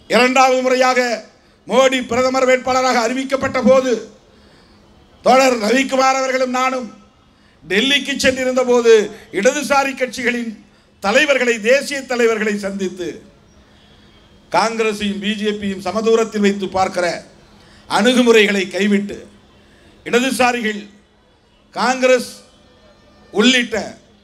இரண்டாவது முறையாக மோடி பிரதமர் வேட்பாளராக அறிவிக்கப்பட்ட போது தோழர் ரவிக்குமார் அவர்களும் நானும் டெல்லிக்கு சென்றிருந்த போது இடதுசாரி கட்சிகளின் தலைவர்களை தேசிய தலைவர்களை சந்தித்து காங்கிரஸையும் பிஜேபியும் சமதூரத்தில் வைத்து பார்க்கிற அணுகுமுறைகளை கைவிட்டு இடதுசாரிகள் காங்கிரஸ் உள்ளிட்ட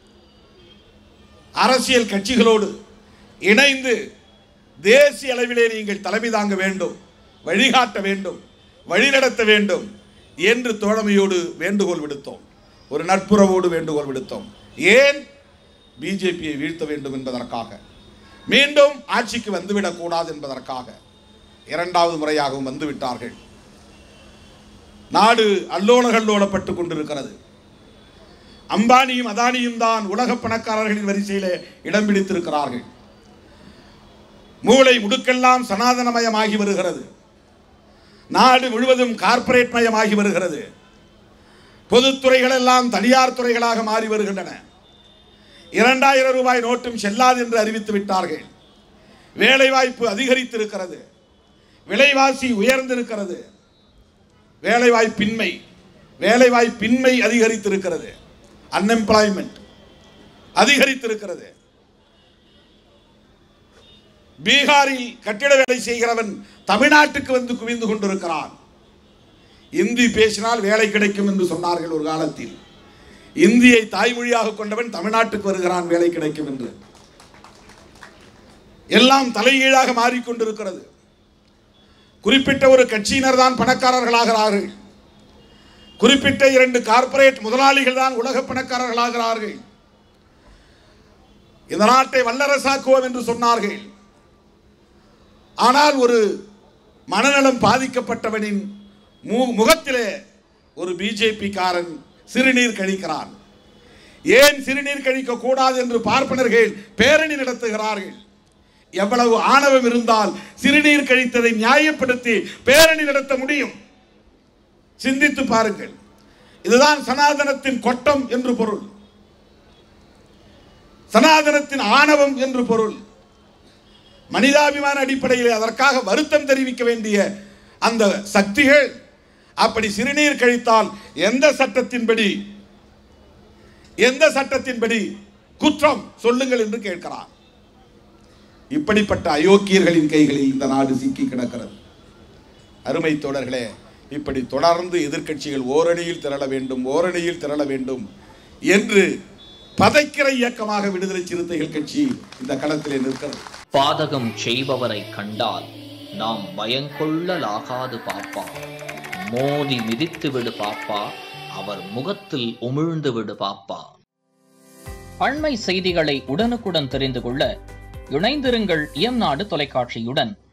அரசியல் கட்சிகளோடு இணைந்து தேசிய அளவிலே நீங்கள் தலைமை தாங்க வேண்டும் வழிகாட்ட வேண்டும் வழிநடத்த வேண்டும் என்று தோழமையோடு வேண்டுகோள் விடுத்தோம் ஒரு நட்புறவோடு வேண்டுகோள் விடுத்தோம் ஏன் பிஜேபியை வீழ்த்த வேண்டும் என்பதற்காக மீண்டும் ஆட்சிக்கு வந்துவிடக்கூடாது என்பதற்காக இரண்டாவது முறையாகவும் வந்துவிட்டார்கள் நாடு அல்லோல கல்லோலப்பட்டு கொண்டிருக்கிறது அம்பானியும் அதானியும் தான் உலக பணக்காரர்களின் வரிசையிலே இடம் பிடித்திருக்கிறார்கள் மூளை முடுக்கெல்லாம் சனாதனமயமாகி வருகிறது நாடு முழுவதும் கார்ப்பரேட் மயமாகி வருகிறது பொதுத்துறைகள் எல்லாம் தனியார் துறைகளாக மாறி வருகின்றன இரண்டாயிரம் ரூபாய் நோட்டும் செல்லாது என்று அறிவித்து விட்டார்கள் வேலைவாய்ப்பு அதிகரித்திருக்கிறது விலைவாசி உயர்ந்திருக்கிறது வேலைவாய்ப்பின்மை வேலைவாய்ப்பின்மை அதிகரித்திருக்கிறது அன்எம்ப்ளாய்மெண்ட் அதிகரித்திருக்கிறது பீகாரில் கட்டிட வேலை செய்கிறவன் தமிழ்நாட்டுக்கு வந்து குவிந்து கொண்டிருக்கிறான் இந்தி பேசினால் வேலை கிடைக்கும் என்று சொன்னார்கள் ஒரு காலத்தில் இந்தியை தாய்மொழியாக கொண்டவன் தமிழ்நாட்டுக்கு வருகிறான் வேலை கிடைக்கும் என்று எல்லாம் தலைகீழாக மாறிக்கொண்டிருக்கிறது குறிப்பிட்ட ஒரு கட்சியினர் தான் பணக்காரர்களாகிறார்கள் குறிப்பிட்ட இரண்டு கார்ப்பரேட் முதலாளிகள் தான் உலக பணக்காரர்களாகிறார்கள் இந்த நாட்டை வல்லரசாக்குவோம் என்று சொன்னார்கள் ஆனால் ஒரு மனநலம் பாதிக்கப்பட்டவனின் மு- முகத்திலே ஒரு பிஜேபி காரன் சிறுநீர் கழிக்கிறான் ஏன் சிறுநீர் கழிக்க கூடாது என்று பார்ப்பனர்கள் பேரணி நடத்துகிறார்கள் எவ்வளவு ஆணவம் இருந்தால் சிறுநீர் கழித்ததை நியாயப்படுத்தி பேரணி நடத்த முடியும் சிந்தித்து பாருங்கள் இதுதான் சனாதனத்தின் கொட்டம் என்று பொருள் சனாதனத்தின் ஆணவம் என்று பொருள் மனிதாபிமான அடிப்படையில் அதற்காக வருத்தம் தெரிவிக்க வேண்டிய அந்த சக்திகள் அப்படி சிறுநீர் கழித்தால் எந்த சட்டத்தின்படி எந்த சட்டத்தின்படி குற்றம் சொல்லுங்கள் என்று கேட்கிறார் இப்படிப்பட்ட அயோக்கியர்களின் கைகளில் இந்த நாடு சிக்கி கிடக்கிறது அருமை தோழர்களே இப்படி தொடர்ந்து எதிர்க்கட்சிகள் ஓரணியில் திரள வேண்டும் ஓரணியில் திரள வேண்டும் என்று பதைக்கிற இயக்கமாக விடுதலை சிறுத்தைகள் கட்சி இந்த களத்திலே நிற்கிறது பாதகம் செய்பவரை கண்டால் நாம் பயங்கொள்ளலாகாது பாப்பா மோதி மிதித்து விடு பாப்பா அவர் முகத்தில் உமிழ்ந்து விடு பாப்பா அண்மை செய்திகளை உடனுக்குடன் தெரிந்து கொள்ள இணைந்திருங்கள் இயம்நாடு தொலைக்காட்சியுடன்